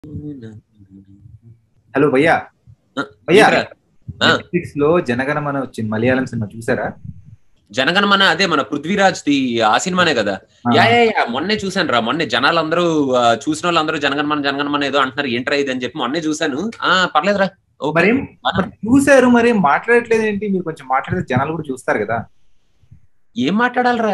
Hello భయ్యా ఆ, భయ్యా ఏంట్రా? ఆ. నెట్ఫ్లిక్స్ లో జనగణమన వచ్చింది మలయాళం సినిమా చూసారా జనగణమన అదే మన పృథ్వీరాజ్ ది ఆ సినిమానే కదా యా యా యా మొన్నే చూసాను రా మొన్నే జనాలందరూ ఆ, చూసిన వాళ్ళందరూ జనగణమన జనగణమన ఏదో అంటున్నారు ఏంట్రా ఇది అని చెప్పి మొన్నే చూసాను ఆ పర్లేదురా ఓకే. మరి బానే మరి చూసారు మరి మాట్లాడట్లేదు ఏంటి మీరు కొంచెం మాట్లాడితే జనాలు కూడా చూస్తారు కదా ఏం మాట్లాడాలరా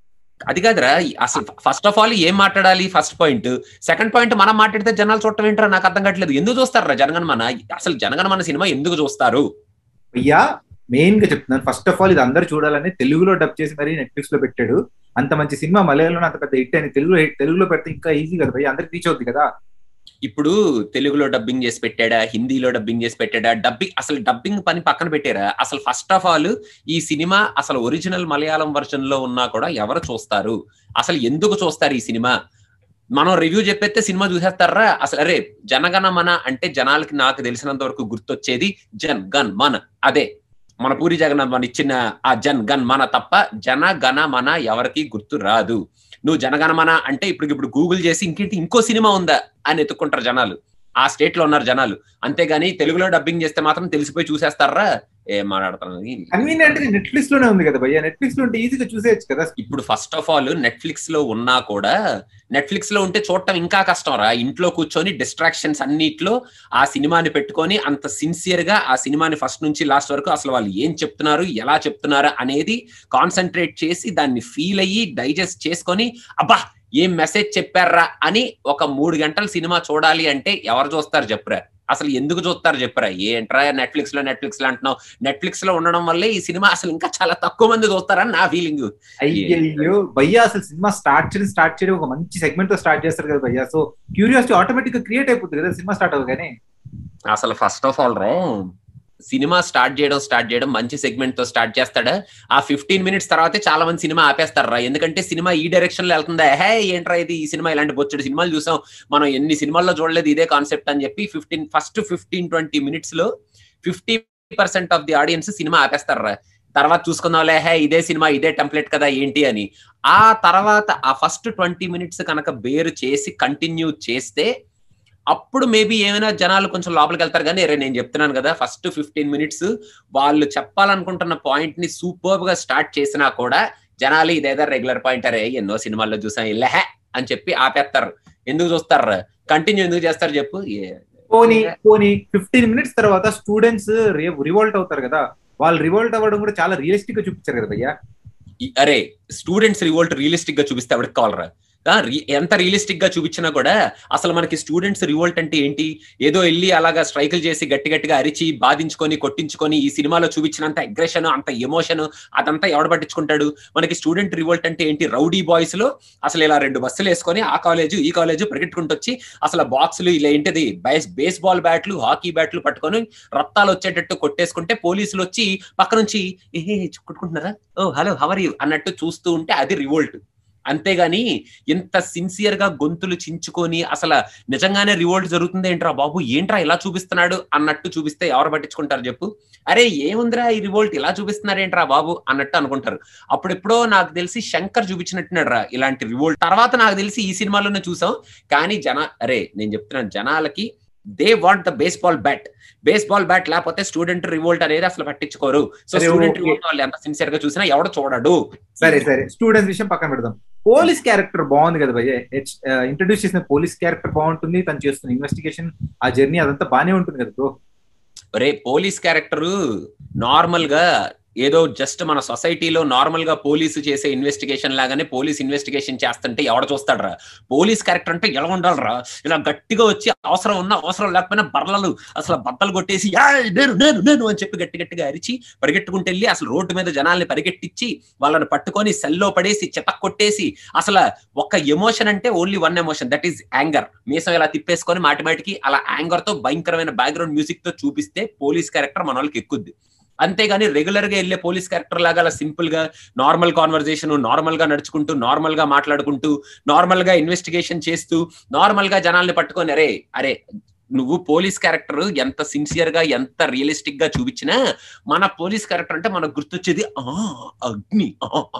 అది కాదురా అసలు ఫస్ట్ ఆఫ్ ఆల్ ఏం మాట్లాడాలి ఫస్ట్ పాయింట్ సెకండ్ పాయింట్ మనం మాట్లాడితే జనాలు చూడటం ఏంట్రా నాకు అర్థం కావట్లేదు ఎందుకు చూస్తారా జనగణమన అసలు జనగణమన సినిమా ఎందుకు చూస్తారు భయ్యా మెయిన్ గా చెప్తున్నాను ఫస్ట్ ఆఫ్ ఆల్ ఇది అందరు చూడాలని తెలుగులో డబ్ చేసి మరి నెట్ఫ్లిక్స్ లో పెట్టాడు అంత మంచి సినిమా మలయాళంలో అంత పెద్ద హిట్ అని తెలుగులో తెలుగులో పెడితే ఇంకా ఈజీ కదా భయ్యా అందరికి రీచ్ అవుతుంది కదా ఇప్పుడు తెలుగులో డబ్బింగ్ చేసి పెట్టాడా హిందీలో డబ్బింగ్ చేసి పెట్టాడా డబ్బింగ్ అసలు డబ్బింగ్ పని పక్కన పెట్టారా అసలు ఫస్ట్ ఆఫ్ ఆల్ ఈ సినిమా అసలు ఒరిజినల్ మలయాళం వర్షన్ లో ఉన్నా కూడా ఎవరు చూస్తారు అసలు ఎందుకు చూస్తారు ఈ సినిమా మనం రివ్యూ చెప్పేస్తే సినిమా చూసేస్తారా అసలు అరే జనగణ అంటే జనాలకి నాకు తెలిసినంత వరకు గుర్తొచ్చేది జన్ గన్ మన అదే మన పూరి జగన్నాథ్ మన ఇచ్చిన ఆ జన్ గన్ మన తప్ప జన గణ మన ఎవరికి గుర్తు రాదు నువ్వు జనగణమన అంటే ఇప్పుడు ఇప్పుడు గూగుల్ చేసి ఇంకేంటి ఇంకో సినిమా ఉందా అని ఎత్తుక్కుంటారు జనాలు ఆ స్టేట్ లో ఉన్నారు జనాలు అంతేగాని తెలుగులో డబ్బింగ్ చేస్తే మాత్రం తెలిసిపోయి చూసేస్తారా ఏం మాట్లాడుతున్నది కన్వీనియంట్ నెట్ఫ్లిక్స్ లోనే ఉంది కదా భయ్యా నెట్ఫ్లిక్స్ లో ఉంటే ఈజీగా చూసేయచ్చు కదా ఇప్పుడు ఫస్ట్ ఆఫ్ ఆల్ నెట్ఫ్లిక్స్ లో ఉన్నా కూడా నెట్ఫ్లిక్స్ లో ఉంటే చూడటం ఇంకా కష్టం రా ఇంట్లో కూర్చొని డిస్ట్రాక్షన్స్ అన్నిట్లో ఆ సినిమాని పెట్టుకొని అంత సిన్సియర్ గా ఆ సినిమాని ఫస్ట్ నుంచి లాస్ట్ వరకు అసలు వాళ్ళు ఏం చెప్తున్నారు ఎలా చెప్తున్నారు అనేది కాన్సన్ట్రేట్ చేసి దాన్ని ఫీల్ అయ్యి డైజెస్ట్ చేసుకొని అబ్బా ఏం మెసేజ్ చెప్పారా అని ఒక మూడు గంటల సినిమా చూడాలి అంటే ఎవరు చూస్తారు చెప్పురా అసలు ఎందుకు చూస్తారు చెప్పరా ఏంట్రా నెట్ఫ్లిక్స్ లో నెట్ఫ్లిక్స్ లో అంటున్నావు నెట్ఫ్లిక్స్ లో ఉండడం వల్లే ఈ సినిమా అసలు ఇంకా చాలా తక్కువ మంది చూస్తారని నా ఫీలింగ్ అయ్యయ్యో భయ్యా అసలు సినిమా స్టార్ట్ చేయడం స్టార్ట్ చేయడం ఒక మంచి సెగ్మెంట్ తో స్టార్ట్ చేస్తారు కదా భయ్యా సో క్యూరియాసిటీ ఆటోమేటిక్ గా క్రియేట్ అయిపోతుంది కదా సినిమా స్టార్ట్ అవ్వగానే అసలు ఫస్ట్ ఆఫ్ ఆల్ రా సినిమా స్టార్ట్ చేయడం స్టార్ట్ చేయడం మంచి సెగ్మెంట్ తో స్టార్ట్ చేస్తాడా ఆ ఫిఫ్టీన్ మినిట్స్ తర్వాతే చాలా మంది సినిమా ఆపేస్తారా ఎందుకంటే సినిమా ఈ డైరెక్షన్ లో వెళ్తుందా హే ఏంట్రా ఇది ఈ సినిమా ఇలాంటి బొచ్చడు సినిమాలు చూసాం మనం ఎన్ని సినిమాల్లో చూడలేదు ఇదే కాన్సెప్ట్ అని చెప్పి fifteen first fifteen twenty minutes లో fifty percent of the audience cinema ఆపేస్తారా తర్వాత చూసుకుందాంలే హే ఇదే సినిమా ఇదే టెంప్లెట్ కదా ఏంటి అని ఆ తర్వాత ఆ ఫస్ట్ ట్వంటీ మినిట్స్ కనుక బేరు చేసి కంటిన్యూ చేస్తే అప్పుడు మేబీ ఏమైనా జనాలు కొంచెం లోపలికి వెళ్తారు కానీ రే నేను చెప్తున్నాను కదా ఫస్ట్ ఫిఫ్టీన్ మినిట్స్ వాళ్ళు చెప్పాలనుకుంటున్న పాయింట్ ని సూపర్ గా స్టార్ట్ చేసినా కూడా జనాలు ఇదేదో రెగ్యులర్ పాయింట్ అరే ఎన్నో సినిమాల్లో చూసాం ఇల్లహే అని చెప్పి ఆపేస్తారు ఎందుకు చూస్తారు కంటిన్యూ ఎందుకు చేస్తారు చెప్పు ఏ- పోనీ పోనీ ఫిఫ్టీన్ మినిట్స్ తర్వాత స్టూడెంట్స్ రివోల్ట్ అవుతారు కదా వాళ్ళు రివోల్ట్ అవ్వడం కూడా చాలా రియలిస్టిక్ గా చూపించారు కదా భయ్యా ఈ- అరే స్టూడెంట్స్ రివోల్ట్ రియలిస్టిక్ గా చూపిస్తే ఎవరికి కావాలరా ఆ, రి- ఎంత రియలిస్టిక్ గా చూపించినా కూడా అసలు మనకి స్టూడెంట్స్ రివోల్ట్ అంటే ఏంటి ఏదో వెళ్ళి అలాగా స్ట్రైకులు చేసి గట్టి గట్టిగా అరిచి బాధించుకొని కొట్టించుకొని ఈ సినిమాలో చూపించినంత అగ్రెషన్ అంత ఎమోషన్ అదంతా ఎవడ పట్టించుకుంటాడు మనకి స్టూడెంట్ రివోల్ట్ అంటే ఏంటి రౌడీ బాయ్స్ లో అసలు ఇలా రెండు బస్సులు వేసుకొని ఆ కాలేజ్ ఈ కాలేజ్ పరిగెట్టుకుంటూ వచ్చి అసలు బాక్సులు ఇలా ఏంటిది బేస్ బేస్ బాల్ బ్యాట్లు హాకీ బ్యాట్లు పట్టుకొని రక్తాలు వచ్చేటట్టు కొట్టేసుకుంటే పోలీసులు వచ్చి పక్క నుంచి ఏ కొట్టుకుంటున్నారా ఓ హలో హవర్ యూ అన్నట్టు చూస్తూ ఉంటే అది రివోల్ట్ అంతేగాని ఇంత సిన్సియర్ గా గొంతులు చించుకొని అసలు నిజంగానే రివోల్ట్ జరుగుతుంది ఏంట్రా బాబు ఏంట్రా ఇలా చూపిస్తున్నాడు అన్నట్టు చూపిస్తే ఎవరు పట్టించుకుంటారు చెప్పు అరే ఏముందిరా ఈ రివోల్ట్ ఇలా చూపిస్తున్నారు ఏంట్రా బాబు అన్నట్టు అనుకుంటారు అప్పుడెప్పుడో నాకు తెలిసి శంకర్ చూపించినట్టున్నాడు రా ఇలాంటి రివోల్ట్ తర్వాత నాకు తెలిసి ఈ సినిమాలోనే చూసాం కానీ జన అరే నేను చెప్తున్నాను జనాలకి they want the base ball bat base ball bat లేకపోతే స్టూడెంట్ రివోల్ట్ అనేది అసలు పట్టించుకోరు సో సరే, స్టూడెంట్ okay. రివోల్ట్ వాళ్ళు ఎంత సిన్సియర్ గా చూసినా ఎవడు చూడడు సరే సరే స్టూడెంట్స్ విషయం పక్కన పెడదాం పోలీస్ క్యారెక్టర్ బాగుంది కదా భయ్య ఇంట్రడ్యూస్ చేసిన పోలీస్ క్యారెక్టర్ బాగుంటుంది తను చేస్తున్న ఇన్వెస్టిగేషన్ ఆ జర్నీ అదంతా బానే ఉంటుంది కదా బ్రో రే పోలీస్ క్యారెక్టర్ నార్మల్ గా ఏదో జస్ట్ మన సొసైటీలో నార్మల్ గా పోలీసు చేసే ఇన్వెస్టిగేషన్ లాగానే పోలీస్ ఇన్వెస్టిగేషన్ చేస్తుంటే ఎవడ చూస్తాడరా పోలీస్ క్యారెక్టర్ అంటే ఎలా ఉండాలరా ఇలా గట్టిగా వచ్చి అవసరం ఉన్నా అవసరం లేకపోయినా బర్లలు అసలు బట్టలు కొట్టేసి "ఏయ్, నేను నేను నేను అని చెప్పి గట్టి గట్టిగా అరిచి పరిగెట్టుకుంటూ వెళ్ళి అసలు రోడ్డు మీద జనాల్ని పరిగెట్టించి వాళ్ళని పట్టుకొని సెల్లో పడేసి చితక్ కొట్టేసి అసలు ఒక ఎమోషన్ అంటే only one emotion that is anger మీసం ఇలా తిప్పేసుకొని మాటి మాటికి అలా యాంగర్ తో భయంకరమైన బ్యాక్గ్రౌండ్ మ్యూజిక్ తో చూపిస్తే పోలీస్ క్యారెక్టర్ మన వాళ్ళకి ఎక్కుద్ది అంతేగాని రెగ్యులర్ గా వెళ్ళే పోలీస్ క్యారెక్టర్ లాగా అలా సింపుల్ గా నార్మల్ కాన్వర్జేషన్ నార్మల్ గా నడుచుకుంటూ నార్మల్ గా మాట్లాడుకుంటూ నార్మల్ గా ఇన్వెస్టిగేషన్ చేస్తూ నార్మల్ గా జనాల్ని పట్టుకొని అరే అరే నువ్వు పోలీస్ క్యారెక్టర్ ఎంత సిన్సియర్ గా ఎంత రియలిస్టిక్ గా చూపించినా మన పోలీస్ క్యారెక్టర్ అంటే మనకు గుర్తొచ్చేది ఆ అగ్ని ఆ, ఆ,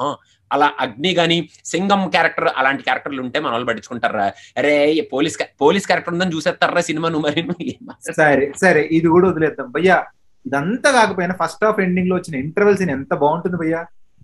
అలా అగ్ని గాని సింగం క్యారెక్టర్ అలాంటి క్యారెక్టర్లు ఉంటే మన వాళ్ళు పట్టించుకుంటారా అరే ఈ పోలీస్ క్యా- పోలీస్ క్యారెక్టర్ ఉందని చూసేస్తారా సినిమా నువ్వు మరి నువ్వు ఏం అసలు? సరే సరే ఇది కూడా వదిలేద్దాం భయ్యా ఇదంతా కాకపోయినా ఫస్ట్ హాఫ్ ఎండింగ్ లో వచ్చిన ఇంటర్వెల్ సీన్ ఎంత బాగుంటుంది భయ్యా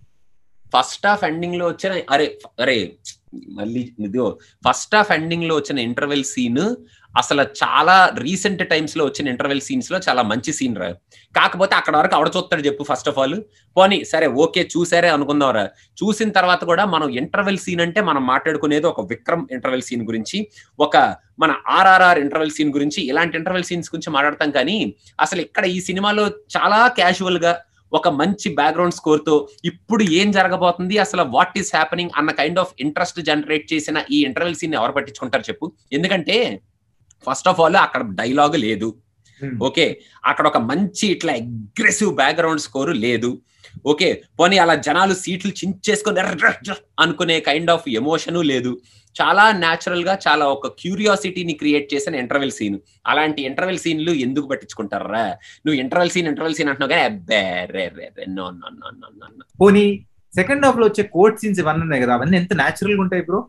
ఫస్ట్ హాఫ్ ఎండింగ్ లో వచ్చిన అరే అరే మళ్ళీ ఇదిగో ఫస్ట్ హాఫ్ ఎండింగ్ లో వచ్చిన ఇంటర్వెల్ సీన్ అసలు చాలా రీసెంట్ టైమ్స్ లో వచ్చిన ఇంటర్వెల్ సీన్స్ లో చాలా మంచి సీన్ రా కాకపోతే అక్కడ వరకు ఆవిడ చూస్తాడు చెప్పు ఫస్ట్ ఆఫ్ ఆల్ పోనీ సరే ఓకే చూసారే అనుకుందాంరా చూసిన తర్వాత కూడా మనం ఇంటర్వెల్ సీన్ అంటే మనం మాట్లాడుకునేది ఒక విక్రమ్ ఇంటర్వెల్ సీన్ గురించి ఒక మన ఆర్ఆర్ఆర్ ఇంటర్వెల్ సీన్ గురించి ఇలాంటి ఇంటర్వెల్ సీన్స్ గురించి మాట్లాడతాం కానీ అసలు ఇక్కడ ఈ సినిమాలో చాలా క్యాజువల్ గా ఒక మంచి బ్యాక్గ్రౌండ్ స్కోర్ తో ఇప్పుడు ఏం జరగబోతుంది అసలు వాట్ ఈస్ హ్యాపెనింగ్ అన్న కైండ్ ఆఫ్ ఇంట్రెస్ట్ జనరేట్ చేసిన ఈ ఇంటర్వెల్ సీన్ ఎవరు పట్టించుకుంటారు చెప్పు ఎందుకంటే ఫస్ట్ ఆఫ్ ఆల్ అక్కడ డైలాగ్ లేదు ఓకే అక్కడ ఒక మంచి ఇట్లా అగ్రెసివ్ బ్యాక్గ్రౌండ్ స్కోర్ లేదు ఓకే పోనీ అలా జనాలు సీట్లు చించేసుకొని "ఎర్ర, ఎర్ర" అనుకునే కైండ్ ఆఫ్ ఎమోషను లేదు చాలా న్యాచురల్ గా చాలా ఒక క్యూరియాసిటీని క్రియేట్ చేసిన ఇంటర్వెల్ సీన్ అలాంటి ఇంటర్వెల్ సీన్లు ఎందుకు పట్టించుకుంటారా నువ్వు ఇంటర్వెల్ సీన్ ఇంటర్వెల్ సీన్ అంటున్నావు కానీ అబ్బే రే రే రే no no no no no పోనీ సెకండ్ హాఫ్ లో వచ్చే కోర్ట్ సీన్స్ ఇవన్నీ ఉన్నాయి కదా అవన్నీ ఎంత న్యాచురల్ గా ఉంటాయి బ్రో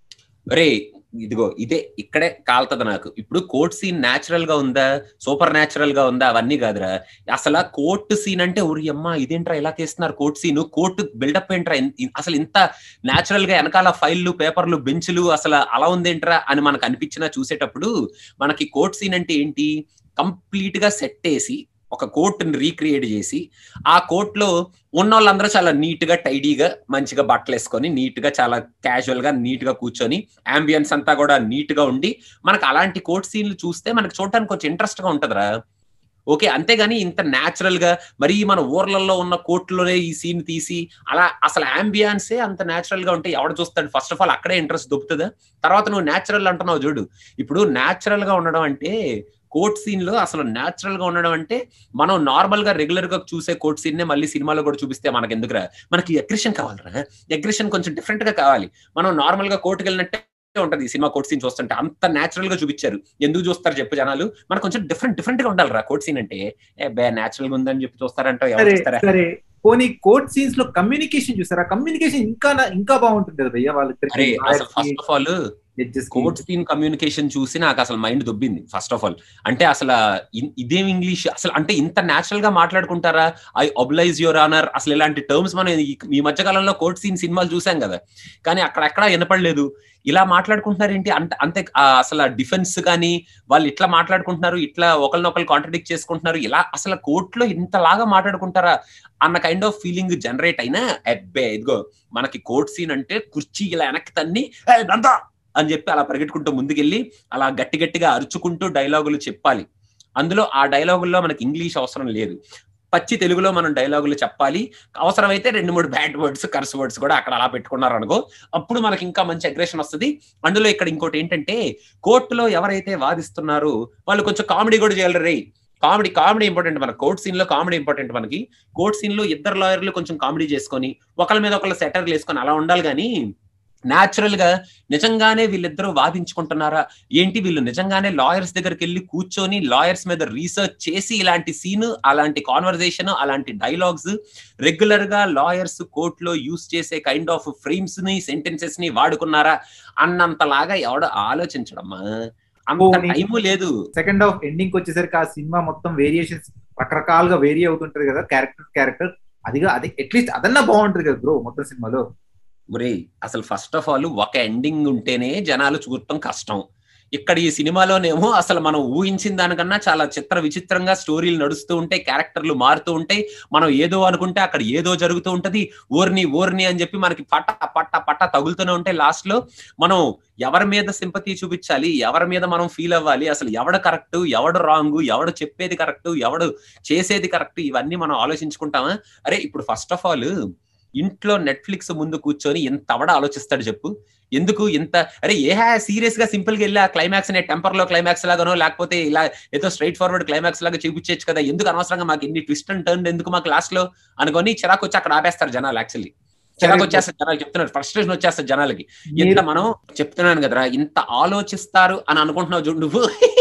రే ఇదిగో ఇదే ఇక్కడే కాలుతుంది నాకు ఇప్పుడు కోర్ట్ సీన్ న్యాచురల్ గా ఉందా సూపర్ న్యాచురల్ గా ఉందా అవన్నీ కాదురా అసలు కోర్టు సీన్ అంటే ఊరి అమ్మ ఇదేంట్రా ఇలా తీస్తున్నారు కోర్ట్ సీన్ కోర్టు బిల్డప్ ఏంట్రా ఇన్- ఇన్- అసలు ఇంత న్యాచురల్ గా వెనకాల ఫైళ్లు పేపర్లు బెంచ్లు అసలు అలా ఉందేంట్రా అని మనకు అనిపించినా చూసేటప్పుడు మనకి కోర్ట్ సీన్ అంటే ఏంటి కంప్లీట్ గా సెట్ వేసి ఒక కోర్టుని రీక్రియేట్ చేసి ఆ కోర్టులో ఉన్న వాళ్ళందరూ చాలా నీట్ గా టైడీగా మంచిగా బట్టలు వేసుకొని నీట్ గా చాలా క్యాజువల్ గా నీట్ గా కూర్చొని అంబియన్స్ అంతా కూడా నీట్ గా ఉండి మనకు అలాంటి కోర్ట్ సీన్లు చూస్తే మనకు చూడటానికి కొంచెం ఇంట్రెస్ట్ గా ఉంటదిరా ఓకే అంతేగాని ఇంత న్యాచురల్ గా మరి మన ఊర్లలో ఉన్న కోర్టులోనే ఈ సీన్ తీసి అలా అసలు అంబియాన్సే అంత న్యాచురల్ గా ఉంటే ఎవడు చూస్తాడు ఫస్ట్ ఆఫ్ ఆల్ అక్కడే ఇంట్రెస్ట్ దొబ్బుతుందా తర్వాత నువ్వు న్యాచురల్ అంటున్నావు చూడు ఇప్పుడు న్యాచురల్ గా ఉండడం అంటే కోర్ట్ సీన్ లో అసలు న్యాచురల్ గా ఉండడం అంటే మనం నార్మల్ గా రెగ్యులర్ గా చూసే కోర్ట్ సీన్ నే మళ్ళీ సినిమాలో కూడా చూపిస్తే మనకి ఎందుకురా మనకి అగ్రెషన్ కావాలరా అగ్రెషన్ కొంచెం డిఫరెంట్ గా కావాలి మనం నార్మల్ గా కోర్టుకి వెళ్ళినట్టే ఉంటది ఈ సినిమా కోర్ట్ సీన్ చూస్తుంటే అంత న్యాచురల్ గా చూపించారు ఎందుకు చూస్తారు చెప్పు జనాలు మనకు కొంచెం డిఫరెంట్ డిఫరెంట్ గా ఉండాలిరా కోర్ట్ సీన్ అంటే ఏ బే న్యాచురల్ గా ఉందని చెప్పి చూస్తారంటే ఎవరు సరే చూస్తారా సరే పోనీ కోర్ట్ సీన్స్ లో కమ్యూనికేషన్ చూసారా కమ్యూనికేషన్ ఇంకా నా- ఇంకా బాగుంటుంది కదా భయ్యా అరే అసలు వాళ్ళిద్దరికి first of all court scene communication చూసి నాకు అసలు మైండ్ దొబ్బింది ఫస్ట్ ఆఫ్ ఆల్ అంటే అసలు ఇన్- ఇదేం ఇంగ్లీష్ అసలు అంటే ఇంత నేచురల్ గా మాట్లాడుకుంటారా ఐ ఒబ్లైజ్ యువర్ ఆనర్ అసలు ఇలాంటి టర్మ్స్ మనం ఈ- ఈ మధ్య కాలంలో కోర్ట్ సీన్ సినిమాలు చూసాం కదా కానీ అక్కడ ఎక్కడ వినపడలేదు ఇలా మాట్లాడుకుంటున్నారు ఏంటి అంత అంతే ఆ అసలు డిఫెన్స్ కానీ వాళ్ళు ఇట్లా మాట్లాడుకుంటున్నారు ఇట్లా ఒకరినొకరు కాంట్రడిక్ట్ చేసుకుంటున్నారు ఇలా అసలు కోర్టులో ఇంతలాగా మాట్లాడుకుంటారా అన్న కైండ్ ఆఫ్ ఫీలింగ్ జనరేట్ అయినా అబ్బే ఇదిగో మనకి కోర్ట్ సీన్ అంటే కుర్చీ ఇలా వెనక్కి తన్ని "ఏయ్, నందా!" అని చెప్పి అలా పరిగెట్టుకుంటూ ముందుకెళ్ళి అలా గట్టి గట్టిగా అరుచుకుంటూ డైలాగులు చెప్పాలి అందులో ఆ డైలాగుల్లో మనకి ఇంగ్లీష్ అవసరం లేదు పచ్చి తెలుగులో మనం డైలాగులు చెప్పాలి అవసరమైతే రెండు మూడు బ్యాడ్ వర్డ్స్ కర్స్ వర్డ్స్ కూడా అక్కడ అలా పెట్టుకున్నారు అనుకో అప్పుడు మనకి ఇంకా మంచి అగ్రెషన్ వస్తుంది అందులో ఇక్కడ ఇంకోటి ఏంటంటే కోర్టులో ఎవరైతే వాదిస్తున్నారో వాళ్ళు కొంచెం కామెడీ కూడా చేయాలి రే కామెడీ కామెడీ ఇంపార్టెంట్ మన కోర్ట్ సీన్ లో కామెడీ ఇంపార్టెంట్ మనకి కోర్ట్ సీన్ లో ఇద్దరు లాయర్లు కొంచెం కామెడీ చేసుకొని ఒకళ్ళ మీద ఒకళ్ళ సెటర్లు వేసుకొని అలా ఉండాలి కానీ న్యాచురల్ గా నిజంగానే వీళ్ళిద్దరూ వాదించుకుంటున్నారా ఏంటి వీళ్ళు నిజంగానే లాయర్స్ దగ్గరికి వెళ్ళి కూర్చొని లాయర్స్ మీద రీసెర్చ్ చేసి ఇలాంటి సీన్ అలాంటి కాన్వర్జేషన్ అలాంటి డైలాగ్స్ రెగ్యులర్ గా లాయర్స్ కోర్టులో యూస్ చేసే కైండ్ ఆఫ్ ఫ్రేమ్స్ ని సెంటెన్సెస్ ని వాడుకున్నారా అన్నంతలాగా ఎవడ ఆలోచించడమ్మా అంత పోనీ. టైము లేదు సెకండ్ హాఫ్ ఎండింగ్ వచ్చేసరికి ఆ సినిమా మొత్తం వేరియేషన్స్ రకరకాలుగా వేరీ అవుతుంటది కదా క్యారెక్టర్ క్యారెక్టర్ అదిగా అది అట్లీస్ట్ అదన్నా బాగుంటది కదా బ్రో మొత్తం సినిమాలో ఒరేయ్ అసలు ఫస్ట్ ఆఫ్ ఆల్ ఒక ఎండింగ్ ఉంటేనే జనాలు చూడటం కష్టం ఇక్కడ ఈ సినిమాలోనేమో అసలు మనం ఊహించిన దానికన్నా చాలా చిత్ర విచిత్రంగా స్టోరీలు నడుస్తూ ఉంటాయి క్యారెక్టర్లు మారుతూ ఉంటాయి మనం ఏదో అనుకుంటే అక్కడ ఏదో జరుగుతూ ఉంటది ఓర్ని ఓర్ని అని చెప్పి మనకి పట్ట పట్ట పట్ట తగులుతూనే ఉంటాయి లాస్ట్ లో మనం ఎవరి మీద సింపతి చూపించాలి ఎవరి మీద మనం ఫీల్ అవ్వాలి అసలు ఎవడు కరెక్ట్ ఎవడు రాంగ్ ఎవడు చెప్పేది కరెక్ట్ ఎవడు చేసేది కరెక్ట్ ఇవన్నీ మనం ఆలోచించుకుంటామా అరే ఇప్పుడు ఫస్ట్ ఆఫ్ ఆల్ ఇంట్లో నెట్ఫ్లిక్స్ ముందు కూర్చొని ఎంత అవడ ఆలోచిస్తాడు చెప్పు ఎందుకు ఇంత అరే ఏ సీరియస్ గా సింపుల్ గా వెళ్ళి ఆ క్లైమాక్స్ నే టెంపర్ లో క్లైమాక్స్ లాగానో లేకపోతే ఇలా ఏదో స్ట్రైట్ ఫార్వర్డ్ క్లైమాక్స్ లాగా చూపించచ్చు కదా ఎందుకు అనవసరంగా మాకు ఎన్ని ట్విస్ట్ అండ్ టర్న్ ఎందుకు మాకు లాస్ట్ లో అనుకొని చిరాకు వచ్చి అక్కడ ఆపేస్తారు జనాలు యాక్చువల్లీ చిరాకు వచ్చేస్తారు జనాలు చెప్తున్నారు ఫ్రస్ట్రేషన్ వచ్చేస్తారు జనాలకి ఇంత మనం చెప్తున్నాను కదరా ఇంత ఆలోచిస్తారు అని అనుకుంటున్నావు చూడు నువ్వు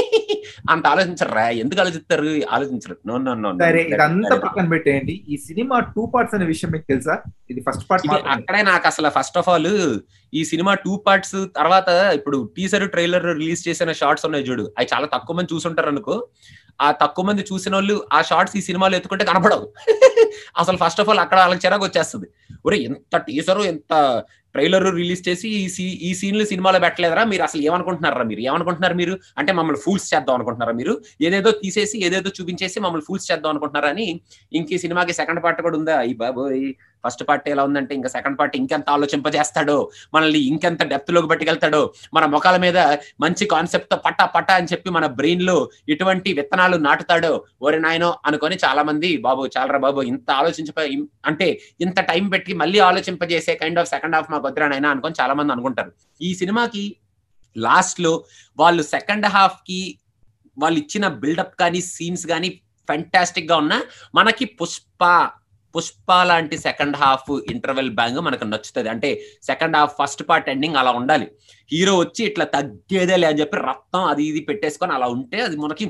అంత ఆలోచించరా ఎందుకు ఆలోచిస్తారు ఆలోచించరు నో నో నో సరే ఇదంతా పక్కన పెట్టేయండి ఈ సినిమా టూ పార్ట్స్ అనే విషయం మీకు తెలుసా ఇది ఫస్ట్ పార్ట్ ఇది అక్కడే నాకు అసలు ఫస్ట్ ఆఫ్ ఆల్ ఈ సినిమా టూ పార్ట్స్ తర్వాత ఇప్పుడు టీజర్ ట్రైలర్ రిలీజ్ చేసిన షార్ట్స్ ఉన్నాయి చూడు అవి చాలా తక్కువ మంది చూసుంటారు అనుకో ఆ తక్కువ మంది చూసిన వాళ్ళు ఆ షార్ట్స్ ఈ సినిమాలో ఎత్తుకుంటే కనపడవు అసలు ఫస్ట్ ఆఫ్ ఆల్ అక్కడ వాళ్ళకి చిరాకు వచ్చేస్తుంది ఒరే ఎంత టీజర్ ఎంత ట్రైలర్ రిలీజ్ చేసి ఈ సీ ఈ సీన్లు సినిమాలో పెట్టలేదరా మీరు అసలు ఏమనుకుంటున్నారా మీరు ఏమనుకుంటున్నారు మీరు అంటే మమ్మల్ని ఫూల్స్ చేద్దాం అనుకుంటున్నారా మీరు ఏదేదో తీసేసి ఏదేదో చూపించేసి మమ్మల్ని ఫూల్స్ చేద్దాం అనుకుంటున్నారా అని ఇంక ఈ సినిమాకి సెకండ్ పార్ట్ కూడా ఉందా ఈ బాబోయ్ ఫస్ట్ పార్ట్ ఎలా ఉందంటే ఇంకా సెకండ్ పార్ట్ ఇంకెంత ఆలోచింపజేస్తాడో మనల్ని ఇంకెంత డెప్త్ లోకి పట్టుకెళ్తాడో మన ముఖాల మీద మంచి కాన్సెప్ట్ తో పట్టా పట్టా అని చెప్పి మన బ్రెయిన్ లో ఎటువంటి విత్తనాలు నాటుతాడో ఓరి నాయనో అనుకొని చాలా మంది బాబు చాలరా బాబు ఇంత ఆలోచించ అంటే ఇంత టైం పెట్టి మళ్ళీ ఆలోచింపజేసే కైండ్ ఆఫ్ సెకండ్ హాఫ్ మాకు వద్దురానైనా అనుకొని చాలా మంది అనుకుంటారు ఈ సినిమాకి లాస్ట్ లో వాళ్ళు సెకండ్ హాఫ్ కి వాళ్ళు ఇచ్చిన బిల్డప్ కానీ సీన్స్ కానీ ఫెంటాస్టిక్ గా ఉన్నా మనకి పుష్ప పుష్ప లాంటి సెకండ్ హాఫ్ ఇంటర్వెల్ బ్యాంగ్ మనకు నచ్చుతుంది అంటే second half first part ending అలా ఉండాలి హీరో వచ్చి ఇట్లా తగ్గేదేలే అని చెప్పి రక్తం అది ఇది పెట్టేసుకొని అలా ఉంటే అది మనకి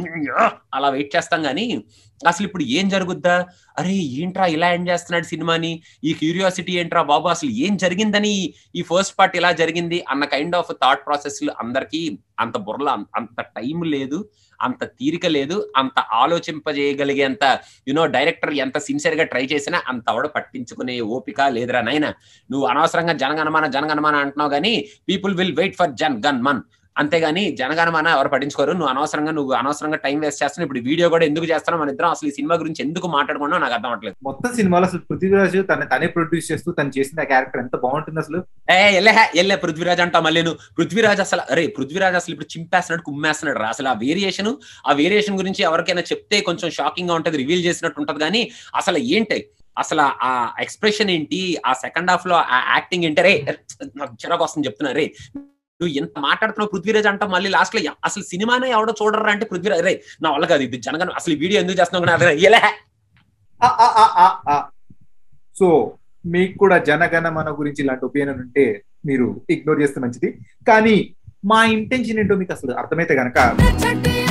అలా వెయిట్ చేస్తాం కానీ అసలు ఇప్పుడు ఏం జరుగుద్దా అరే ఏంట్రా ఇలా ఎండ్ చేస్తున్నాడు సినిమాని ఈ క్యూరియాసిటీ ఏంట్రా బాబు అసలు ఏం జరిగిందని ఈ ఫస్ట్ పార్ట్ ఇలా జరిగింది అన్న కైండ్ ఆఫ్ థాట్ ప్రాసెస్ అందరికీ అంత బుర్రలో అంత టైం లేదు అంత తీరిక లేదు అంత ఆలోచింపజేయగలిగేంత యునో డైరెక్టర్ ఎంత సిన్సియర్ గా ట్రై చేసినా అంత అవడ పట్టించుకునే ఓపిక లేదురా నైనా నువ్వు అనవసరంగా జనగణమాన జనగణమాన అంటున్నావు కానీ people will wait for Jan Gan Man అంతేగాని జనగణమాన ఎవరు పట్టించుకోరు నువ్వు అనవసరంగా నువ్వు అనవసరంగా టైం వేస్ట్ చేస్తున్నావు ఇప్పుడు వీడియో కూడా ఎందుకు చేస్తున్నావు మన ఇద్దరం అసలు ఈ సినిమా గురించి ఎందుకు మాట్లాడుకున్నా నాకు అర్థం అవట్లేదు మొత్తం సినిమాలో అసలు పృథ్వీరాజ్ తన తనే ప్రొడ్యూస్ చేస్తూ తను చేసిన క్యారెక్టర్ ఎంత బాగుంటుంది అసలు ఏ ఎల్లే ఎల్లే పృథ్వీరాజ్ అంటా మళ్ళీ నువ్వు పృథ్వీరాజ్ అసలు అరే పృథ్వీరాజ్ అసలు ఇప్పుడు చింపేస్తున్నాడు కుమ్మేస్తున్నాడు రా అసలు ఆ వేరియేషన్ ఆ వేరియేషన్ గురించి ఎవరికైనా చెప్తే కొంచెం షాకింగ్ గా ఉంటది రివీల్ చేసినట్టు ఉంటది కానీ అసలు ఏంటి అసలు ఆ ఎక్స్ప్రెషన్ ఏంటి ఆ సెకండ్ హాఫ్ లో ఆ యాక్టింగ్ ఏంటి రే నాకు చిరాకు వస్తుంది చెప్తున్నా రే నువ్వు ఎంత మాట్లాడుతున్నావు పృథ్వీరాజ్ అంటావు మళ్ళీ లాస్ట్ లో అసలు సినిమానే ఎవడో చూడరా అంటే పృథ్వీరాజ్ రే నా వల్ల కాదు ఇది జనగణ అసలు ఈ వీడియో ఎందుకు చేస్తున్నావు ఇలా సో మీకు కూడా జనగణమన గురించి ఇలాంటి ఒపీనియన్ ఉంటే మీరు ఇగ్నోర్ చేస్తే మంచిది కానీ మా ఇంటెన్షన్ ఏంటో మీకు అసలు అర్థమైతే గనక